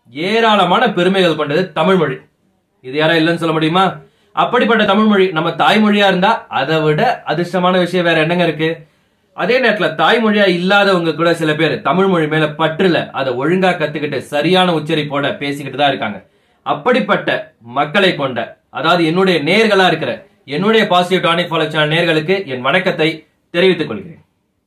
ஏராளமான பெருமைகள் கொண்டது தமிழ் மொழி இது யாரா இல்லைன்னு சொல்ல முடியுமா அப்படிப்பட்ட தமிழ் மொழி நம்ம தாய்மொழியா இருந்தா அதை விட அதிர்ஷ்டமான விஷயம் வேற என்னங்க இருக்கு அதே நேரத்துல தாய்மொழியா இல்லாதவங்க கூட சில பேர் தமிழ் மொழி மேல பற்றுல அதை ஒழுங்கா கத்துக்கிட்டு சரியான உச்சரிப்போட பேசிக்கிட்டு தான் இருக்காங்க அப்படிப்பட்ட மக்களை கொண்ட அதாவது என்னுடைய நேர்களா இருக்கிற என்னுடைய பாசிட்டிவ் டானிக் ஃபாலோ சேனல் நேர்களுக்கு என் வணக்கத்தை தெரிவித்துக் கொள்கிறேன்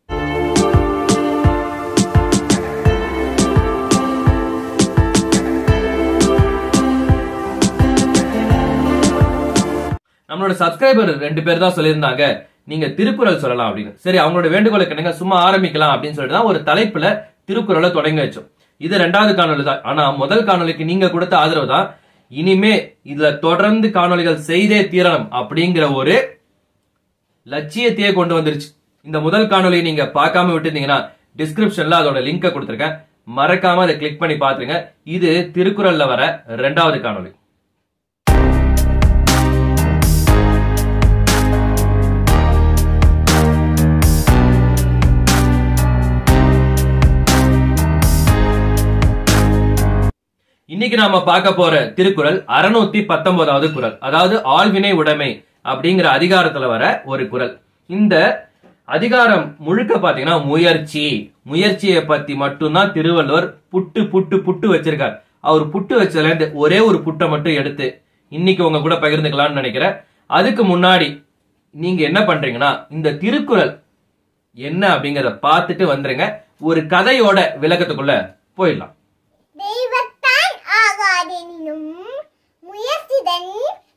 நம்மளோட சப்ஸ்கிரைபர் ரெண்டு பேர் தான் சொல்லியிருந்தாங்க நீங்க திருக்குறள் சொல்லலாம் அப்படின்னு சரி அவங்களோட வேண்டுகோளுக்கு என்னங்க சும்மா ஆரம்பிக்கலாம் அப்படின்னு சொல்லிட்டு தான் ஒரு தலைப்புல திருக்குறளை தொடங்கி வச்சோம் இது ரெண்டாவது காணொலி தான் ஆனா முதல் காணொலிக்கு நீங்க கொடுத்த ஆதரவு தான் இனிமே இதுல தொடர்ந்து காணொளிகள் செய்தே தீரணும் அப்படிங்கிற ஒரு லட்சியத்தையே கொண்டு வந்துருச்சு இந்த முதல் காணொலியை நீங்க பார்க்காம விட்டுருந்தீங்கன்னா டிஸ்கிரிப்ஷன்ல அதோட லிங்கை கொடுத்துருக்கேன் மறக்காம அதை கிளிக் பண்ணி பாத்துருங்க இது திருக்குறள்ல வர ரெண்டாவது காணொளி இன்னைக்கு நாம பார்க்க போற திருக்குறள் அறுநூத்தி பத்தொன்பதாவது குறள் அதாவது ஆழ்வினை உடைமை அப்படிங்கிற அதிகாரத்துல வர ஒரு குறள் இந்த அதிகாரம் முழுக்க பாத்தீங்கன்னா முயற்சி முயற்சியை பத்தி மட்டும்தான் திருவள்ளுவர் புட்டு புட்டு புட்டு வச்சிருக்கார் அவர் புட்டு வச்சதுல இருந்து ஒரே ஒரு புட்டை மட்டும் எடுத்து இன்னைக்கு உங்க கூட பகிர்ந்துக்கலாம்னு நினைக்கிறேன் அதுக்கு முன்னாடி நீங்க என்ன பண்றீங்கன்னா இந்த திருக்குறள் என்ன அப்படிங்கறத பார்த்துட்டு வந்துருங்க ஒரு கதையோட விளக்கத்துக்குள்ள போயிடலாம் தெய்வத்தான் ஆகாதெனினும் முயற்சிதன்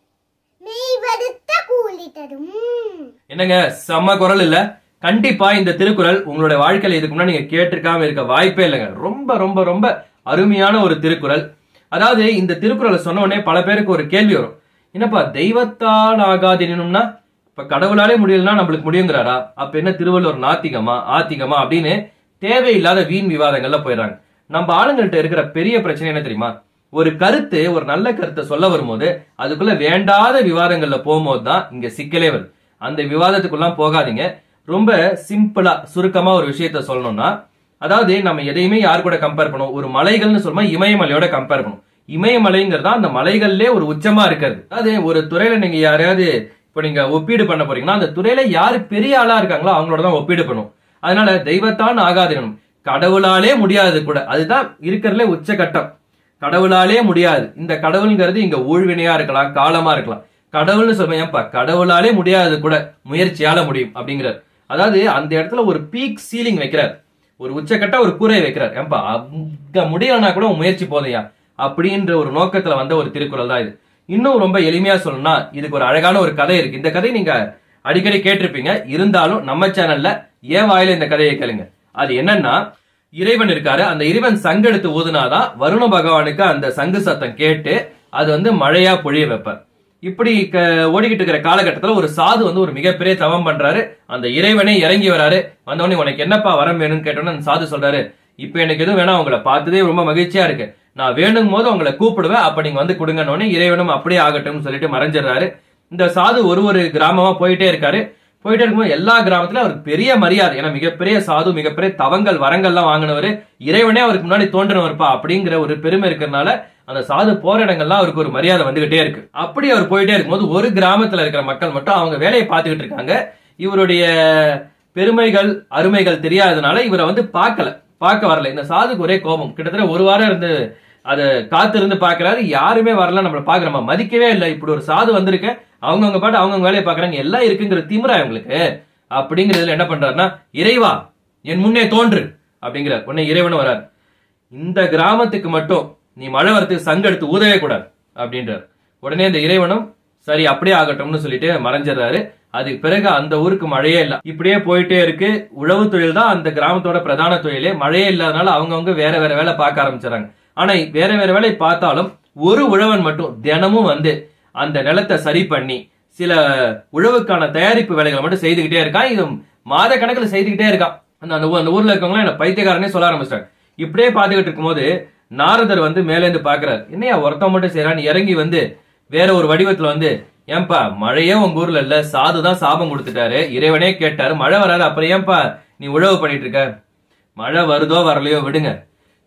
மெய்வருத்த கூலி தரும் என்னங்க செம்ம குரல் இல்ல கண்டிப்பா இந்த திருக்குறள் உங்களோட வாழ்க்கையில இதுக்கு முன்னாடி நீங்க கேட்டிருக்காம இருக்க வாய்ப்பே இல்லைங்க ரொம்ப ரொம்ப ரொம்ப அருமையான ஒரு திருக்குறள் அதாவது இந்த திருக்குறளை சொன்ன உடனே பல பேருக்கு ஒரு கேள்வி வரும் என்னப்பா தெய்வத்தால் ஆகாதெனினும்னா இப்ப கடவுளாலே முடியலன்னா நம்மளுக்கு முடியுங்கிறாரா அப்ப என்ன திருவள்ளுவர் நாத்திகமா ஆத்திகமா அப்படின்னு தேவையில்லாத வீண் விவாதங்கள்ல போயிடுறாங்க நம்ம ஆளுங்கள்ட்ட இருக்கிற பெரிய பிரச்சனை என்ன தெரியுமா ஒரு கருத்து ஒரு நல்ல கருத்தை சொல்ல வரும்போது அதுக்குள்ள வேண்டாத விவாதங்கள்ல போகும்போது தான் இங்க சிக்கலே வருது அந்த விவாதத்துக்குள்ளாம் போகாதீங்க ரொம்ப சிம்பிளா சுருக்கமா ஒரு விஷயத்த சொல்லணும்னா அதாவது நம்ம எதையுமே யார் கூட கம்பேர் பண்ணுவோம் ஒரு மலைகள்னு சொல்லுமா இமயமலையோட கம்பேர் பண்ணுவோம் இமயமலைங்கிறது தான் அந்த மலைகள்லே ஒரு உச்சமா இருக்கிறது அதாவது ஒரு துறையில நீங்க யாரையாவது இப்ப நீங்க ஒப்பீடு பண்ண போறீங்கன்னா அந்த துறையில யாரு பெரிய ஆளா இருக்காங்களோ அவங்களோட தான் ஒப்பீடு பண்ணும் அதனால தெய்வத்தான் ஆகாதினும் கடவுளாலே முடியாது கூட அதுதான் இருக்கிறதுல உச்சகட்டம் கடவுளாலே முடியாது இந்த கடவுள்ங்கிறது இங்க ஊழ்வினையா இருக்கலாம் காலமா இருக்கலாம் கடவுள்னு சொல்றேன் ஏன்பா கடவுளாலே முடியாது கூட முயற்சியால முடியும் அப்படிங்கிறார் அதாவது அந்த இடத்துல ஒரு பீக் சீலிங் வைக்கிறார் ஒரு உச்சக்கட்ட ஒரு கூரை வைக்கிறார் ஏன்பா அங்க முடியலனா கூட உன் முயற்சி போதையா அப்படின்ற ஒரு நோக்கத்துல வந்த ஒரு திருக்குறள் தான் இது இன்னும் ரொம்ப எளிமையா சொல்லணும்னா இதுக்கு ஒரு அழகான ஒரு கதை இருக்கு இந்த கதை நீங்க அடிக்கடி கேட்டிருப்பீங்க இருந்தாலும் நம்ம சேனல்ல ஏன் வாயில இந்த கதையை கேளுங்க அது என்னன்னா இறைவன் இருக்காரு அந்த இறைவன் சங்கு எடுத்து ஊதுனாதான் வருண பகவானுக்கு அந்த சங்கு சத்தம் கேட்டு அது வந்து மழையா பொழிய வைப்பார் இப்படி க- ஓடிக்கிட்டு இருக்கிற காலகட்டத்துல ஒரு சாது வந்து ஒரு மிகப்பெரிய தவம் பண்றாரு அந்த இறைவனே இறங்கி வராரு வந்தவொடனே உனக்கு என்னப்பா வரம் வேணும்னு கேட்டோன்னு அந்த சாது சொல்றாரு இப்ப எனக்கு எதுவும் வேணாம் உங்களை பார்த்ததே ரொம்ப மகிழ்ச்சியா இருக்கு நான் வேணும் போது உங்களை கூப்பிடுவேன் அப்ப நீங்க வந்து கொடுங்கன்னு இறைவனும் அப்படியே ஆகட்டும்னு சொல்லிட்டு மறைஞ்சிடுறாரு இந்த சாது ஒரு ஒரு கிராமமா போயிட்டே இருக்காரு போயிட்டே இருக்கும்போது எல்லா கிராமத்துல அவருக்கு பெரிய மரியாதை ஏன்னா மிகப்பெரிய சாது மிகப்பெரிய தவங்கள் வரங்கள்லாம் வாங்கினவர் இறைவனே அவருக்கு முன்னாடி தோன்றினவர்ப்பா அப்படிங்கிற ஒரு பெருமை இருக்கிறதுனால அந்த சாது போற இடங்கள்லாம் அவருக்கு ஒரு மரியாதை வந்துகிட்டே இருக்கு அப்படி அவர் போயிட்டே இருக்கும்போது ஒரு கிராமத்துல இருக்கிற மக்கள் மட்டும் அவங்க வேலையை பார்த்துக்கிட்டு இருக்காங்க இவருடைய பெருமைகள் அருமைகள் தெரியாததுனால இவரை வந்து பார்க்கல பார்க்க வரல இந்த சாதுக்கு ஒரே கோபம் கிட்டத்தட்ட ஒரு வாரம் இருந்து அதை காத்து இருந்து பாக்குறாரு யாருமே வரல நம்மள பாக்குறோமா மதிக்கவே இல்லை இப்படி ஒரு சாது வந்திருக்க அவங்கவங்க பாட்டு அவங்கவங்க வேலையை பாக்குறாங்க எல்லாம் இருக்குங்கிற திமிரா இவங்களுக்கு அப்படிங்கறதுல என்ன பண்றாருன்னா இறைவா என் முன்னே தோன்று அப்படிங்கிறார் உடனே இறைவன் வரார் இந்த கிராமத்துக்கு மட்டும் நீ மழை வரத்துக்கு சங்கு எடுத்து ஊதவே கூடாது அப்படின்றார் உடனே இந்த இறைவனும் சரி அப்படியே ஆகட்டும்னு சொல்லிட்டு மறைஞ்சிடுறாரு அதுக்கு பிறகு அந்த ஊருக்கு மழையே இல்ல இப்படியே போயிட்டே இருக்கு உழவு தொழில் தான் அந்த கிராமத்தோட பிரதான தொழிலே மழையே இல்லாதனால அவங்கவங்க வேற வேற வேலை பார்க்க ஆரம்பிச்சிடறாங்க ஆனா வேற வேற வேலை பார்த்தாலும் ஒரு உழவன் மட்டும் தினமும் வந்து அந்த நிலத்தை சரி பண்ணி சில உழவுக்கான தயாரிப்பு வேலைகளை மட்டும் செய்துகிட்டே இருக்கான் இது மாத கணக்குல செய்துகிட்டே இருக்கான் அந்த அந்த ஊ- அந்த ஊர்ல இருக்கவங்க என்ன பைத்தியக்காரனே சொல்ல ஆரம்பிச்சிட்டாங்க இப்படியே பாத்துக்கிட்டு இருக்கும்போது நாரதர் வந்து மேல இருந்து பாக்குறாரு என்னையா ஒருத்தன் மட்டும் செய்யறான்னு இறங்கி வந்து வேற ஒரு வடிவத்துல வந்து ஏன்பா மழையே உங்க ஊர்ல இல்ல சாதுதான் சாபம் கொடுத்துட்டாரு இறைவனே கேட்டாரு மழை வராது அப்புறம் ஏன்பா நீ உழவு பண்ணிட்டு இருக்க மழை வருதோ வரலையோ விடுங்க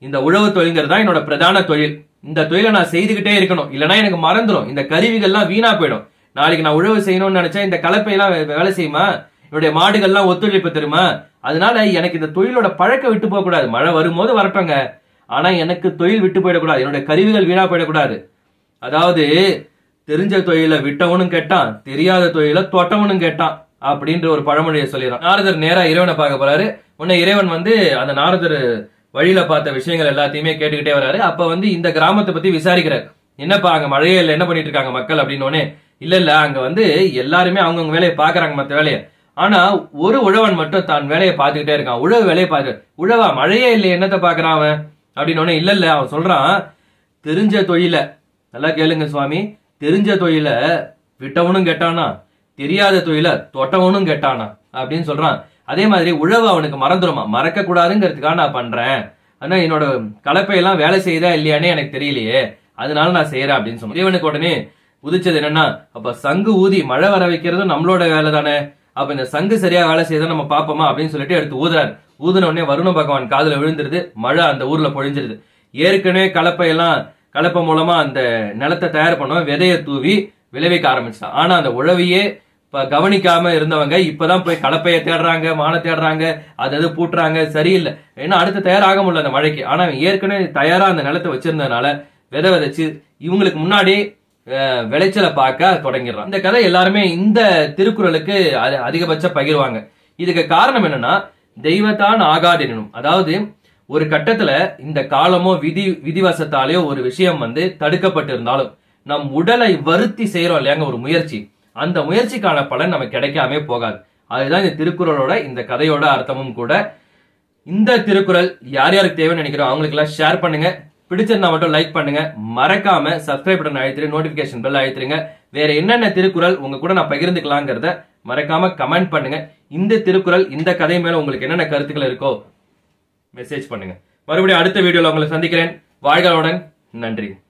இந்த உழவு தொழில்ங்கிறது தான் என்னோட பிரதான தொழில் இந்த தொழிலை நான் செய்துகிட்டே இருக்கணும் இல்லைன்னா எனக்கு மறந்துடும் இந்த கருவிகள்லாம் வீணா போயிடும் நாளைக்கு நான் உழவு செய்யணும்னு நினைச்சா இந்த கலப்பையெல்லாம் வே- வேலை செய்யுமா என்னுடைய மாடுகள்லாம் ஒத்துழைப்பு தருமா அதனால எனக்கு இந்த தொழிலோட பழக்கம் விட்டு போக கூடாது மழை வரும்போது வரட்டுங்க ஆனா எனக்கு தொழில் விட்டு போயிடக்கூடாது என்னுடைய கருவிகள் வீணா போயிடக்கூடாது அதாவது தெரிஞ்ச தொழிலை விட்டவனும் கேட்டான் தெரியாத தொழிலை தொட்டவனும் கேட்டான் அப்படின்ற ஒரு பழமொழியை சொல்லிடுறான் நாரதர் நேரா இறைவனை பார்க்க போறாரு உன்னை இறைவன் வந்து அந்த நாரதர் வழியில பார்த்த விஷயங்கள் எல்லாத்தையுமே கேட்டுக்கிட்டே வராரு அப்ப வந்து இந்த கிராமத்தை பத்தி விசாரிக்கிறார் என்னப்பா அங்க மழையே இல்ல என்ன பண்ணிட்டு இருக்காங்க மக்கள் அப்படின்னு உடனே இல்ல இல்ல அங்க வந்து எல்லாருமே அவங்கவுங்க வேலையை பாக்குறாங்க மத்த வேலையை ஆனா ஒரு உழவன் மட்டும் தான் வேலையை பார்த்துக்கிட்டே இருக்கான் உழவு வேலையை பார்த்து உழவா மழையே இல்லை என்னத்தை பாக்குறான் அவன் அப்படின்னு உடனே இல்ல இல்ல அவன் சொல்றான் தெரிஞ்ச தொழில நல்லா கேளுங்க சுவாமி தெரிஞ்ச தொழில விட்டவனும் கெட்டானா தெரியாத தொழில தொட்டவனும் கெட்டானா அப்படின்னு சொல்றான் அதே மாதிரி உழவு அவனுக்கு மறந்துருமா மறக்க கூடாதுங்கிறதுக்காக நான் பண்றேன் ஆனா என்னோட கலப்பையெல்லாம் வேலை செய்யுதா இல்லையானே எனக்கு தெரியலையே அதனால நான் செய்யறேன் அப்படின்னு சொன்னேன் இறைவனுக்கு உடனே உதிச்சது என்னன்னா அப்ப சங்கு ஊதி மழை வர வைக்கிறதும் நம்மளோட வேலை தானே அப்ப இந்த சங்கு சரியா வேலை செய்யுதா நம்ம பாப்போமா அப்படின்னு சொல்லிட்டு எடுத்து ஊதுறாரு ஊதுன உடனே வருண பகவான் காதுல விழுந்துருது மழை அந்த ஊர்ல பொழிஞ்சிருது ஏற்கனவே கலப்பையெல்லாம் கலப்பை மூலமா அந்த நிலத்தை தயார் பண்ணோம் விதைய தூவி விளைவிக்க ஆரம்பிச்சான் ஆனா அந்த உழவையே இப்ப கவனிக்காம இருந்தவங்க இப்பதான் போய் கலப்பைய தேடுறாங்க மான தேடுறாங்க அது அது பூட்டுறாங்க சரியில்லை ஏன்னா அடுத்து தயாராக முடியல அந்த மழைக்கு ஆனா அவன் ஏற்கனவே தயாரா அந்த நிலத்தை வச்சிருந்ததுனால விதை விதைச்சு இவங்களுக்கு முன்னாடி அஹ், விளைச்சலை பார்க்க தொடங்கிடுறான் இந்த கதை எல்லாருமே இந்த திருக்குறளுக்கு அது அதிகபட்ச பகிர்வாங்க இதுக்கு காரணம் என்னன்னா தெய்வத்தான் ஆகாதெனும் அதாவது ஒரு கட்டத்துல இந்த காலமோ விதி விதிவசத்தாலேயோ ஒரு விஷயம் வந்து தடுக்கப்பட்டிருந்தாலும் நம் உடலை வருத்தி செய்யறோம் இல்லையாங்க ஒரு முயற்சி அந்த முயற்சிக்கான பலன் நமக்கு கிடைக்காம போகாது அதுதான் இந்த திருக்குறளோட இந்த கதையோட அர்த்தமும் கூட இந்த திருக்குறள் யார் யாருக்கு தேவைன்னு நினைக்கிறோம் அவங்களுக்கு எல்லாம் ஷேர் பண்ணுங்க பிடிச்சிருந்தா மட்டும் லைக் பண்ணுங்க மறக்காம சப்ஸ்கிரைப் பட்டன் அழுத்திரு நோட்டிபிகேஷன் பெல் அழுத்திருங்க வேற என்னென்ன திருக்குறள் உங்க கூட நான் பகிர்ந்துக்கலாங்கிறத மறக்காம கமெண்ட் பண்ணுங்க இந்த திருக்குறள் இந்த கதை மேல உங்களுக்கு என்னென்ன கருத்துக்கள் இருக்கோ மெசேஜ் பண்ணுங்க மறுபடியும் அடுத்த வீடியோல உங்களை சந்திக்கிறேன் வாழ்களுடன் நன்றி